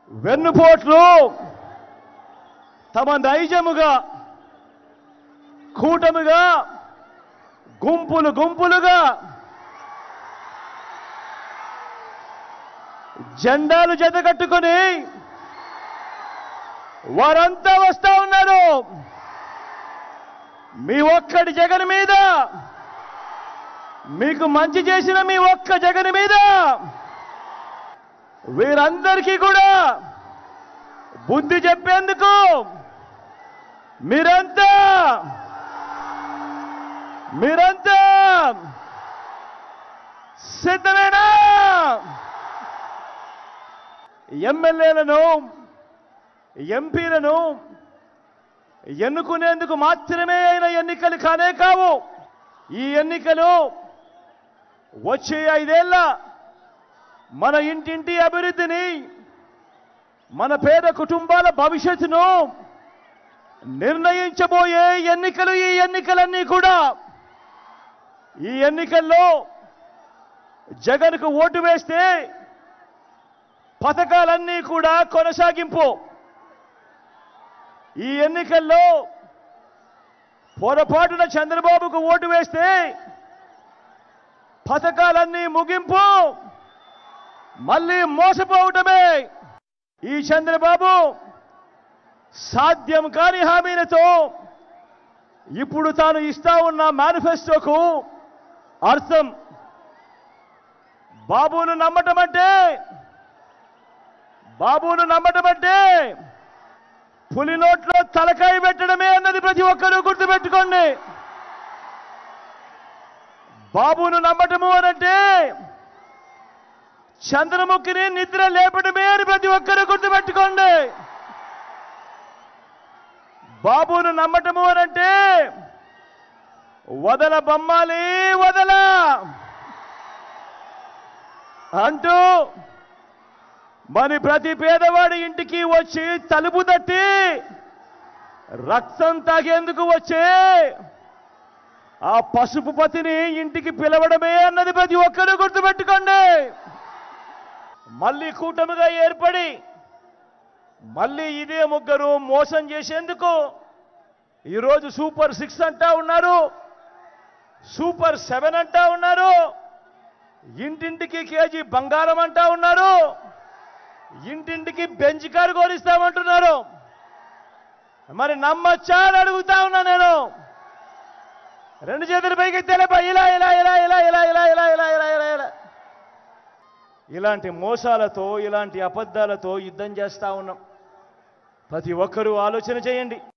వెన్నుపోట్లు తమ నైజముగా కూటమిగా గుంపులు గుంపులుగా జెండాలు జతకట్టుకొని వారంతా వస్తా ఉన్నారు మీ ఒక్కడి జగన్ మీద మీకు మంచి చేసిన మీ ఒక్క జగన్ మీద వీరందరికీ కూడా బుద్ధి చెప్పేందుకు మీరంతా మీరంతా సిద్ధమేనా ఎమ్మెల్యేలను ఎంపీలను ఎన్నుకునేందుకు మాత్రమే అయిన ఎన్నికలు కానే కావు ఈ ఎన్నికలు వచ్చే ఐదేళ్ల మన ఇంటింటి అభివృద్ధిని మన పేద కుటుంబాల భవిష్యత్తును నిర్ణయించబోయే ఎన్నికలు ఈ ఎన్నికలన్నీ కూడా ఈ ఎన్నికల్లో జగన్కు ఓటు వేస్తే పథకాలన్నీ కూడా కొనసాగింపు ఈ ఎన్నికల్లో పొరపాటున చంద్రబాబుకు ఓటు వేస్తే పథకాలన్నీ ముగింపు మళ్ళీ మోసపోవటమే ఈ చంద్రబాబు సాధ్యం కాని హామీలతో ఇప్పుడు తాను ఇస్తా ఉన్న మేనిఫెస్టోకు అర్థం బాబును నమ్మటం అంటే బాబును నమ్మటం అంటే పులి నోట్లో తలకాయ పెట్టడమే అన్నది ప్రతి ఒక్కరూ గుర్తుపెట్టుకోండి బాబును నమ్మటము అనంటే చంద్రముఖిని నిద్ర లేపడమే అని ప్రతి ఒక్కరూ గుర్తుపెట్టుకోండి బాబును నమ్మటము అనంటే వదల బొమ్మాలి వదల అంటూ మరి ప్రతి పేదవాడి ఇంటికి వచ్చి తలుపు తట్టి రక్తం తాగేందుకు వచ్చే ఆ పసుపు పతిని ఇంటికి పిలవడమే అన్నది ప్రతి ఒక్కరూ గుర్తుపెట్టుకోండి మళ్ళీ కూటమిగా ఏర్పడి మళ్ళీ ఇదే ముగ్గురు మోసం చేసేందుకు ఈరోజు సూపర్ సిక్స్ అంటా ఉన్నారు సూపర్ సెవెన్ అంటా ఉన్నారు ఇంటింటికి కేజీ బంగారం అంటా ఉన్నారు ఇంటింటికి బెంచ్ కారు కోరిస్తామంటున్నారు మరి నమ్మచ్చా అని అడుగుతా ఉన్నా నేను రెండు చేతుల పైకి తెలప ఇలా ఇలా ఇలా ఇలా ఇలా ఇలా ఇలా ఇలా ఇలా ఇలా ఇలా ఇలాంటి మోసాలతో ఇలాంటి అబద్ధాలతో యుద్ధం చేస్తా ఉన్నాం ప్రతి ఒక్కరూ ఆలోచన చేయండి